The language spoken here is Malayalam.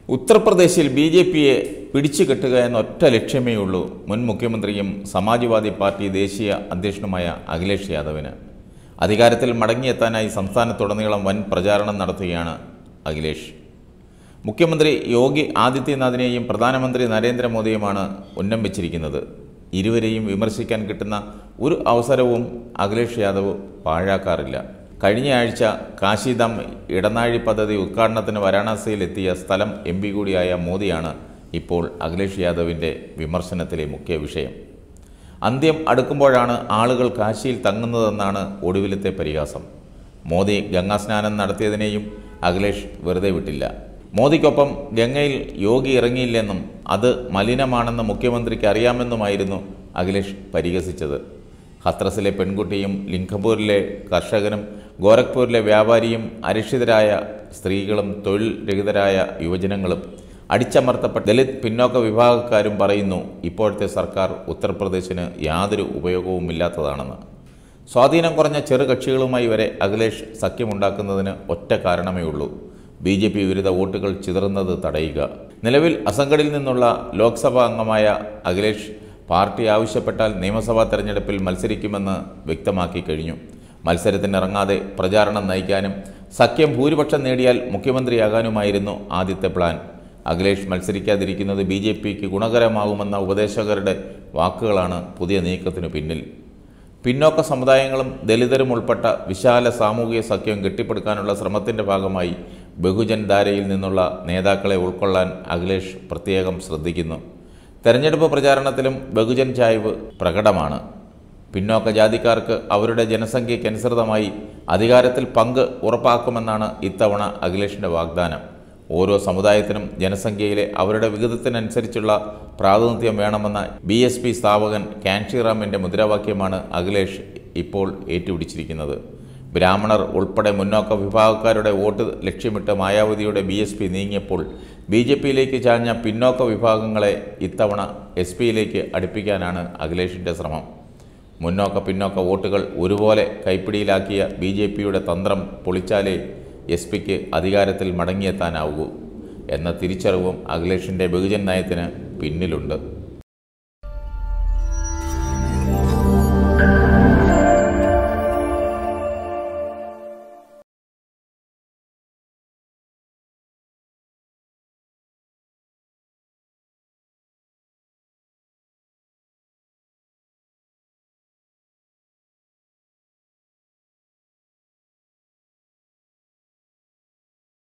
ഉത്തർപ്രദേശിൽ ബി ജെ പിയെ പിടിച്ചു കെട്ടുക എന്ന ഒറ്റ ലക്ഷ്യമേ ഉള്ളൂ മുൻ മുഖ്യമന്ത്രിയും സമാജ്വാദി പാർട്ടി ദേശീയ അധ്യക്ഷനുമായ അഖിലേഷ് യാദവിന് അധികാരത്തിൽ മടങ്ങിയെത്താനായി സംസ്ഥാനത്തുടനീളം വൻ പ്രചാരണം നടത്തുകയാണ് അഖിലേഷ് മുഖ്യമന്ത്രി യോഗി ആദിത്യനാഥിനെയും പ്രധാനമന്ത്രി നരേന്ദ്രമോദിയുമാണ് ഉന്നം വെച്ചിരിക്കുന്നത് ഇരുവരെയും വിമർശിക്കാൻ കിട്ടുന്ന ഒരു അവസരവും അഖിലേഷ് യാദവ് പാഴാക്കാറില്ല കഴിഞ്ഞ ആഴ്ച കാശിധാം ഇടനാഴി പദ്ധതി ഉദ്ഘാടനത്തിന് വാരാണസിയിലെത്തിയ സ്ഥലം എം പി കൂടിയായ മോദിയാണ് ഇപ്പോൾ അഖിലേഷ് യാദവിൻ്റെ വിമർശനത്തിലെ മുഖ്യ വിഷയം അന്ത്യം അടുക്കുമ്പോഴാണ് ആളുകൾ കാശിയിൽ തങ്ങുന്നതെന്നാണ് ഒടുവിലത്തെ പരിഹാസം മോദി ഗംഗാസ്നാനം നടത്തിയതിനെയും അഖിലേഷ് വെറുതെ വിട്ടില്ല മോദിക്കൊപ്പം ഗംഗയിൽ യോഗി ഇറങ്ങിയില്ലെന്നും അത് മലിനമാണെന്ന് മുഖ്യമന്ത്രിക്ക് അറിയാമെന്നുമായിരുന്നു അഖിലേഷ് പരിഹസിച്ചത് ഹത്രസിലെ പെൺകുട്ടിയും ലിംഗപൂരിലെ കർഷകനും ഗോരഖ്പൂരിലെ വ്യാപാരിയും അരക്ഷിതരായ സ്ത്രീകളും തൊഴിൽ രഹിതരായ യുവജനങ്ങളും അടിച്ചമർത്തപ്പെട്ട ദലിത് പിന്നോക്ക വിഭാഗക്കാരും പറയുന്നു ഇപ്പോഴത്തെ സർക്കാർ ഉത്തർപ്രദേശിന് യാതൊരു ഉപയോഗവുമില്ലാത്തതാണെന്ന് സ്വാധീനം കുറഞ്ഞ ചെറു കക്ഷികളുമായി വരെ അഖിലേഷ് സഖ്യമുണ്ടാക്കുന്നതിന് ഒറ്റ കാരണമേ ഉള്ളൂ ബി ജെ പി വിരുദ്ധ വോട്ടുകൾ ചിതറുന്നത് തടയുക നിലവിൽ അസംഗഡിൽ നിന്നുള്ള ലോക്സഭാ അംഗമായ അഖിലേഷ് പാർട്ടി ആവശ്യപ്പെട്ടാൽ നിയമസഭാ തെരഞ്ഞെടുപ്പിൽ മത്സരിക്കുമെന്ന് വ്യക്തമാക്കി കഴിഞ്ഞു മത്സരത്തിനിറങ്ങാതെ പ്രചാരണം നയിക്കാനും സഖ്യം ഭൂരിപക്ഷം നേടിയാൽ മുഖ്യമന്ത്രിയാകാനുമായിരുന്നു ആദ്യത്തെ പ്ലാൻ അഖിലേഷ് മത്സരിക്കാതിരിക്കുന്നത് ബി ജെ പിക്ക് ഗുണകരമാകുമെന്ന ഉപദേശകരുടെ വാക്കുകളാണ് പുതിയ നീക്കത്തിനു പിന്നിൽ പിന്നോക്ക സമുദായങ്ങളും ദലിതരും ഉൾപ്പെട്ട വിശാല സാമൂഹിക സഖ്യം കെട്ടിപ്പടുക്കാനുള്ള ശ്രമത്തിൻ്റെ ഭാഗമായി ബഹുജൻ ധാരയിൽ നിന്നുള്ള നേതാക്കളെ ഉൾക്കൊള്ളാൻ അഖിലേഷ് പ്രത്യേകം ശ്രദ്ധിക്കുന്നു തെരഞ്ഞെടുപ്പ് പ്രചാരണത്തിലും ബഹുജൻ ചായ്വ് പ്രകടമാണ് പിന്നോക്ക ജാതിക്കാർക്ക് അവരുടെ ജനസംഖ്യയ്ക്കനുസൃതമായി അധികാരത്തിൽ പങ്ക് ഉറപ്പാക്കുമെന്നാണ് ഇത്തവണ അഖിലേഷിൻ്റെ വാഗ്ദാനം ഓരോ സമുദായത്തിനും ജനസംഖ്യയിലെ അവരുടെ വിഹിതത്തിനനുസരിച്ചുള്ള പ്രാതിനിധ്യം വേണമെന്ന ബി എസ് പി സ്ഥാപകൻ കാൻഷിറാമിൻ്റെ മുദ്രാവാക്യമാണ് അഖിലേഷ് ഇപ്പോൾ ഏറ്റുപിടിച്ചിരിക്കുന്നത് ബ്രാഹ്മണർ ഉൾപ്പെടെ മുന്നോക്ക വിഭാഗക്കാരുടെ വോട്ട് ലക്ഷ്യമിട്ട് മായാവതിയുടെ ബി എസ് പി നീങ്ങിയപ്പോൾ ബി ജെ പിയിലേക്ക് ചാഞ്ഞ പിന്നോക്ക വിഭാഗങ്ങളെ ഇത്തവണ എസ് പിയിലേക്ക് അടുപ്പിക്കാനാണ് അഖിലേഷിൻ്റെ ശ്രമം മുന്നോക്ക പിന്നോക്ക വോട്ടുകൾ ഒരുപോലെ കൈപ്പിടിയിലാക്കിയ ബി ജെ പിയുടെ തന്ത്രം പൊളിച്ചാലേ എസ് പിക്ക് അധികാരത്തിൽ മടങ്ങിയെത്താനാവൂ എന്ന തിരിച്ചറിവും അഖിലേഷിൻ്റെ ബഹുജൻ നയത്തിന് പിന്നിലുണ്ട്